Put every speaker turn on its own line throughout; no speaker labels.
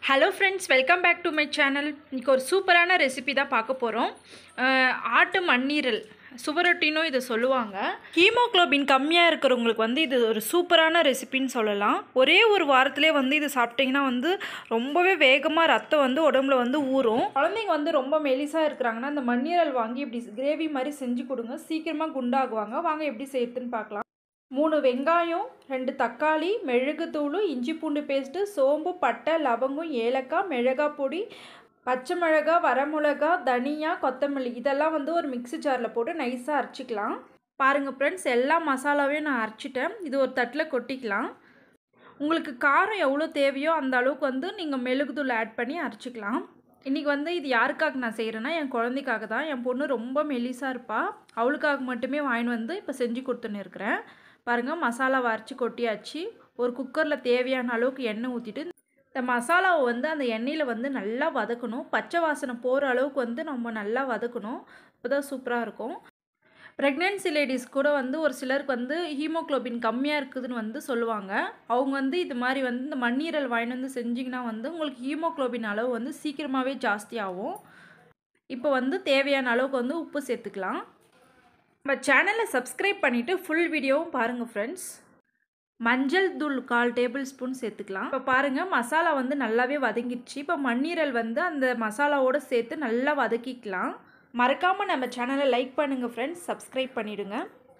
hello friends welcome back to my channel இன்றைக்கி ஒரு சூப்பரான ரெசிபி தான் பார்க்க போகிறோம் ஆட்டு மண்ணீரல் சுவரொட்டினும் இதை சொல்லுவாங்க ஹீமோக்ளோபின் கம்மியாக இருக்கிறவங்களுக்கு வந்து இது ஒரு சூப்பரான ரெசிபின்னு சொல்லலாம் ஒரே ஒரு வாரத்திலே வந்து இது சாப்பிட்டிங்கன்னா வந்து ரொம்பவே வேகமாக ரத்தம் வந்து உடம்புல வந்து ஊறும் குழந்தைங்க வந்து ரொம்ப மெலிசாக இருக்கிறாங்கன்னா அந்த மண்ணீரல் வாங்கி இப்படி கிரேவி மாதிரி செஞ்சு கொடுங்க சீக்கிரமாக குண்டாகுவாங்க வாங்க எப்படி செய்யுதுன்னு பார்க்கலாம் மூணு வெங்காயம் ரெண்டு தக்காளி மெழுகுத்தூள் இஞ்சி பூண்டு பேஸ்ட்டு சோம்பு பட்டை லவங்கம் ஏலக்காய் மிளகாய் பொடி பச்சை மிளகா வரமிளகா தனியா கொத்தமல்லி இதெல்லாம் வந்து ஒரு மிக்ஸி ஜாரில் போட்டு நைஸாக அரைச்சிக்கலாம் பாருங்கள் ஃப்ரெண்ட்ஸ் எல்லா மசாலாவையும் நான் அரைச்சிட்டேன் இது ஒரு தட்டில் கொட்டிக்கலாம் உங்களுக்கு காரம் எவ்வளோ தேவையோ அந்த அளவுக்கு வந்து நீங்கள் மெழுகுத்தூள் ஆட் பண்ணி அரைச்சிக்கலாம் இன்றைக்கி வந்து இது யாருக்காக நான் செய்கிறேன்னா என் குழந்தைக்காக தான் என் பொண்ணு ரொம்ப மெலிசாக இருப்பாள் அவளுக்காக மட்டுமே வாங்கிட்டு வந்து இப்போ செஞ்சு கொடுத்துன்னு இருக்கிறேன் பாருங்கள் மசாலா அரைச்சி கொட்டியாச்சு ஒரு குக்கரில் தேவையான அளவுக்கு எண்ணெய் ஊற்றிட்டு இந்த மசாலாவை வந்து அந்த எண்ணெயில் வந்து நல்லா வதக்கணும் பச்சை வாசனை போகிற அளவுக்கு வந்து நம்ம நல்லா வதக்கணும் இப்போ தான் சூப்பராக இருக்கும் ப்ரெக்னென்சி லேடிஸ் கூட வந்து ஒரு சிலருக்கு வந்து ஹீமோக்ளோபின் கம்மியாக இருக்குதுன்னு வந்து சொல்லுவாங்க அவங்க வந்து இது மாதிரி வந்து இந்த மண்ணீரல் வாங்கிட்டு வந்து செஞ்சிங்கன்னா வந்து உங்களுக்கு ஹீமோக்ளோபின் அளவு வந்து சீக்கிரமாகவே ஜாஸ்தியாகும் இப்போ வந்து தேவையான அளவுக்கு வந்து உப்பு சேர்த்துக்கலாம் நம்ம சேனலை சப்ஸ்கிரைப் பண்ணிவிட்டு ஃபுல் வீடியோவும் பாருங்கள் ஃப்ரெண்ட்ஸ் மஞ்சள் தூள் கால் டேபிள் ஸ்பூன் சேர்த்துக்கலாம் இப்போ பாருங்கள் மசாலா வந்து நல்லாவே வதங்கிடுச்சு இப்போ மண்ணீரல் வந்து அந்த மசாலாவோடு சேர்த்து நல்லா வதக்கிக்கலாம் மறக்காமல் நம்ம சேனலை லைக் பண்ணுங்கள் ஃப்ரெண்ட்ஸ் சப்ஸ்கிரைப் பண்ணிவிடுங்க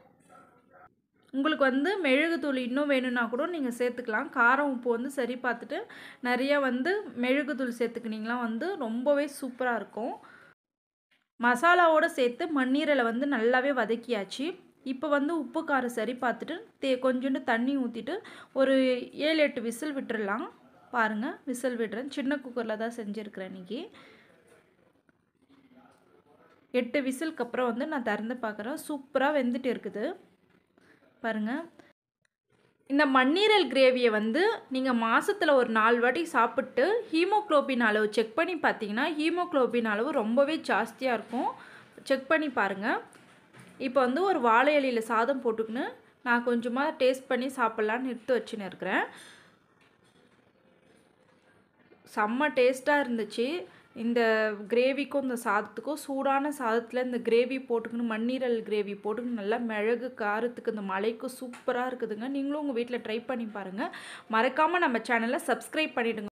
உங்களுக்கு வந்து மெழுகுத்தூள் இன்னும் வேணும்னா கூட நீங்கள் சேர்த்துக்கலாம் காரம் உப்பு வந்து சரி பார்த்துட்டு நிறையா வந்து மெழுகுத்தூள் சேர்த்துக்கினீங்களா வந்து ரொம்பவே சூப்பராக இருக்கும் மசாலாவோடு சேர்த்து மண்ணீரலை வந்து நல்லாவே வதக்கியாச்சு இப்போ வந்து உப்பு காரம் சரி பார்த்துட்டு தே கொஞ்சோண்டு தண்ணி ஊற்றிட்டு ஒரு ஏழு எட்டு விசில் விட்டுடலாம் பாருங்கள் விசில் விடுறேன் சின்ன குக்கரில் தான் செஞ்சுருக்கிறேன் இன்றைக்கி எட்டு விசிலுக்கு அப்புறம் வந்து நான் திறந்து பார்க்குறேன் சூப்பராக வெந்துட்டு இருக்குது பாருங்கள் இந்த மண்ணீரல் கிரேவியை வந்து நீங்கள் மாதத்தில் ஒரு நாலு வாட்டி சாப்பிட்டு ஹீமோக்ளோபின் அளவு செக் பண்ணி பார்த்தீங்கன்னா ஹீமோக்ளோபின் அளவு ரொம்பவே ஜாஸ்தியாக இருக்கும் செக் பண்ணி பாருங்கள் இப்போ வந்து ஒரு வாழை இலையில் சாதம் போட்டுக்கின்னு நான் கொஞ்சமாக டேஸ்ட் பண்ணி சாப்பிட்லான்னு எடுத்து வச்சுன்னு இருக்கிறேன் செம்ம டேஸ்ட்டாக இருந்துச்சு இந்த கிரேவிக்கும் இந்த சாதத்துக்கும் சூடான சாதத்தில் இந்த கிரேவி போட்டுக்கணும் மண்ணீரல் கிரேவி போட்டுக்கணும் நல்லா மிளகு காரத்துக்கு இந்த மலைக்கும் சூப்பராக இருக்குதுங்க நீங்களும் உங்கள் வீட்டில் ட்ரை பண்ணி பாருங்கள் மறக்காமல் நம்ம சேனலை சப்ஸ்கிரைப் பண்ணிவிடுங்க